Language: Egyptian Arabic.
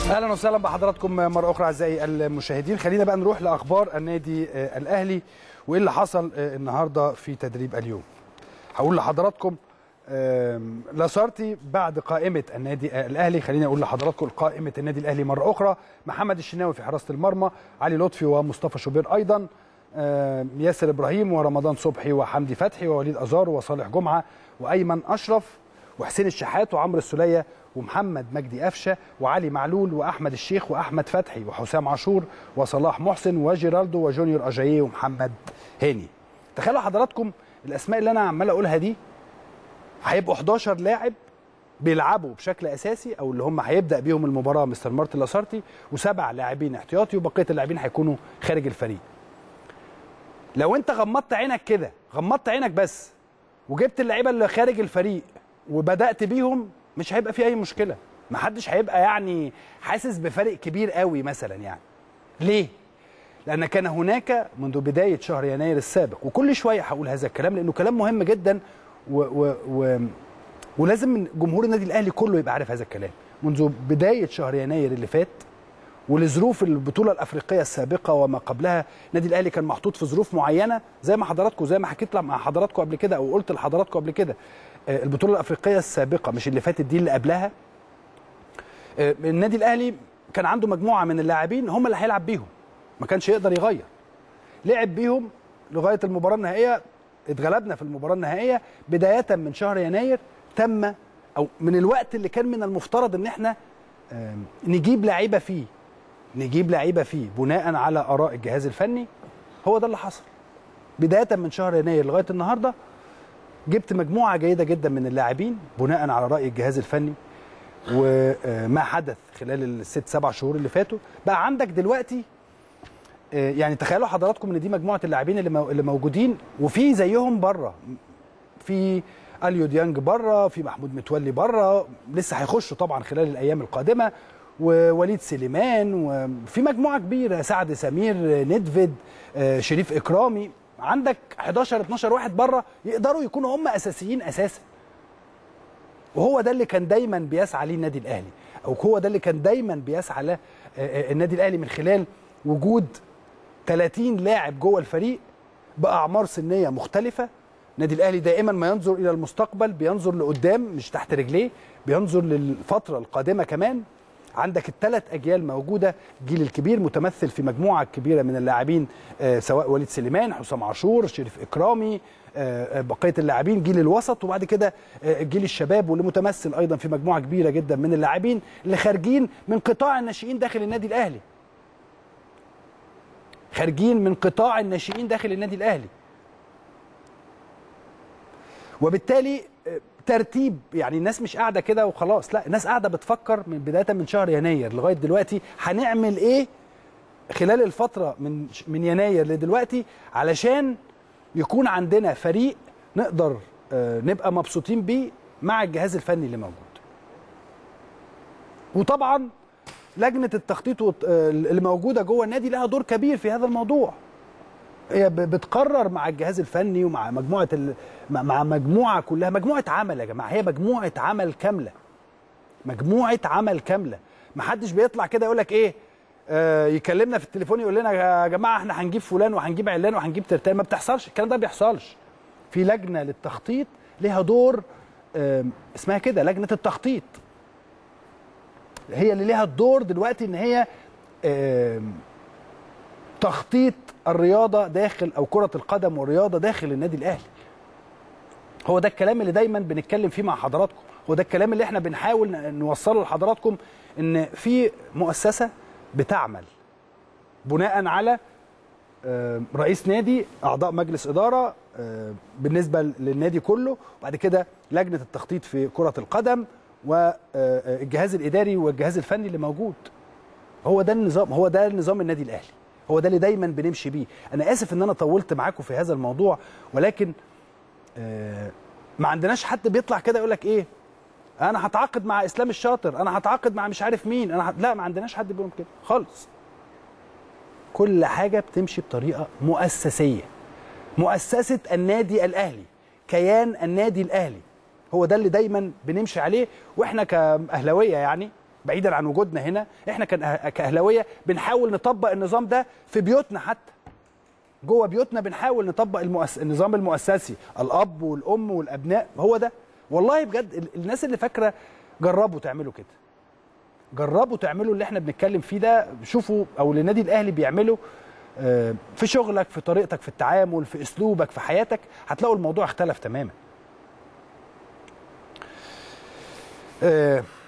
اهلا وسهلا بحضراتكم مره اخرى اعزائي المشاهدين خلينا بقى نروح لاخبار النادي الاهلي وايه اللي حصل النهارده في تدريب اليوم هقول لحضراتكم لاسارتي بعد قائمه النادي الاهلي خليني اقول لحضراتكم قائمه النادي الاهلي مره اخرى محمد الشناوي في حراسه المرمى علي لطفي ومصطفى شوبير ايضا ياسر ابراهيم ورمضان صبحي وحمدي فتحي ووليد ازار وصالح جمعه وايمن اشرف وحسين الشحات وعمرو السوليه ومحمد مجدي قفشه وعلي معلول واحمد الشيخ واحمد فتحي وحسام عاشور وصلاح محسن وجيرالدو وجونيور اجاييه ومحمد هاني تخيلوا حضراتكم الاسماء اللي انا عمال اقولها دي هيبقوا 11 لاعب بيلعبوا بشكل اساسي او اللي هم هيبدا بيهم المباراه مستر مارتن لاسارتي وسبع لاعبين احتياطي وبقيه اللاعبين هيكونوا خارج الفريق لو انت غمضت عينك كده غمضت عينك بس وجبت اللعيبه اللي خارج الفريق وبدات بيهم مش هيبقى في اي مشكله محدش هيبقى يعني حاسس بفرق كبير قوي مثلا يعني ليه لان كان هناك منذ بدايه شهر يناير السابق وكل شويه هقول هذا الكلام لانه كلام مهم جدا و و و ولازم جمهور النادي الاهلي كله يبقى عارف هذا الكلام منذ بدايه شهر يناير اللي فات ولظروف البطوله الافريقيه السابقه وما قبلها النادي الاهلي كان محطوط في ظروف معينه زي ما حضراتكم زي ما حكيت مع حضراتكم قبل كده او قلت لحضراتكم قبل كده البطوله الافريقيه السابقه مش اللي فاتت دي اللي قبلها النادي الاهلي كان عنده مجموعه من اللاعبين هم اللي هيلعب بيهم ما كانش يقدر يغير لعب بيهم لغايه المباراه النهائيه اتغلبنا في المباراه النهائيه بدايه من شهر يناير تم او من الوقت اللي كان من المفترض ان احنا نجيب لعيبه فيه نجيب لعيبه فيه بناء على اراء الجهاز الفني هو ده اللي حصل بدايه من شهر يناير لغايه النهارده جبت مجموعه جيده جدا من اللاعبين بناء على راي الجهاز الفني وما حدث خلال الست سبع شهور اللي فاتوا بقى عندك دلوقتي يعني تخيلوا حضراتكم ان دي مجموعه اللاعبين اللي موجودين وفي زيهم بره في اليو ديانج بره في محمود متولي بره لسه هيخشوا طبعا خلال الايام القادمه ووليد سليمان وفي مجموعه كبيره سعد سمير ندفيد شريف اكرامي عندك 11 12 واحد بره يقدروا يكونوا هم اساسيين اساسا وهو ده اللي كان دايما بيسعى ليه النادي الاهلي او هو ده اللي كان دايما بيسعى له النادي الاهلي من خلال وجود 30 لاعب جوه الفريق باعمار سنيه مختلفه النادي الاهلي دائما ما ينظر الى المستقبل بينظر لقدام مش تحت رجليه بينظر للفتره القادمه كمان عندك الثلاث اجيال موجوده الجيل الكبير متمثل في مجموعه كبيره من اللاعبين سواء وليد سليمان حسام عاشور شريف اكرامي بقيه اللاعبين جيل الوسط وبعد كده جيل الشباب واللي متمثل ايضا في مجموعه كبيره جدا من اللاعبين اللي خارجين من قطاع الناشئين داخل النادي الاهلي خارجين من قطاع الناشئين داخل النادي الاهلي وبالتالي ترتيب يعني الناس مش قاعده كده وخلاص لا الناس قاعده بتفكر من بدايه من شهر يناير لغايه دلوقتي هنعمل ايه خلال الفتره من من يناير لدلوقتي علشان يكون عندنا فريق نقدر نبقى مبسوطين بيه مع الجهاز الفني اللي موجود وطبعا لجنه التخطيط اللي موجوده جوه النادي لها دور كبير في هذا الموضوع هي بتقرر مع الجهاز الفني ومع مجموعه ال... مع مجموعه كلها مجموعه عمل يا جماعه هي مجموعه عمل كامله مجموعه عمل كامله ما حدش بيطلع كده يقول لك ايه آه يكلمنا في التليفون يقول لنا يا جماعه احنا هنجيب فلان وهنجيب علان وهنجيب ترتان ما بتحصلش الكلام ده ما بيحصلش في لجنه للتخطيط ليها دور آه اسمها كده لجنه التخطيط هي اللي ليها الدور دلوقتي ان هي آه تخطيط الرياضه داخل او كره القدم والرياضه داخل النادي الاهلي هو ده الكلام اللي دايما بنتكلم فيه مع حضراتكم هو ده الكلام اللي احنا بنحاول نوصله لحضراتكم ان في مؤسسه بتعمل بناء على رئيس نادي اعضاء مجلس اداره بالنسبه للنادي كله وبعد كده لجنه التخطيط في كره القدم والجهاز الاداري والجهاز الفني اللي موجود هو ده النظام هو ده نظام النادي الاهلي هو ده اللي دايما بنمشي بيه انا اسف ان انا طولت معاكم في هذا الموضوع ولكن آه ما عندناش حد بيطلع كده يقول لك ايه انا هتعاقد مع اسلام الشاطر انا هتعاقد مع مش عارف مين انا ه... لا ما عندناش حد بيقول كده خالص كل حاجه بتمشي بطريقه مؤسسيه مؤسسه النادي الاهلي كيان النادي الاهلي هو ده اللي دايما بنمشي عليه واحنا كاهلاويه يعني بعيدا عن وجودنا هنا احنا كان كاهلاويه بنحاول نطبق النظام ده في بيوتنا حتى جوه بيوتنا بنحاول نطبق المؤس... النظام المؤسسي الاب والام والابناء هو ده والله بجد ال- الناس اللي فاكره جربوا تعملوا كده جربوا تعملوا اللي احنا بنتكلم فيه ده شوفوا او اللي النادي الاهلي بيعمله آه، في شغلك في طريقتك في التعامل في اسلوبك في حياتك هتلاقوا الموضوع اختلف تماما آه،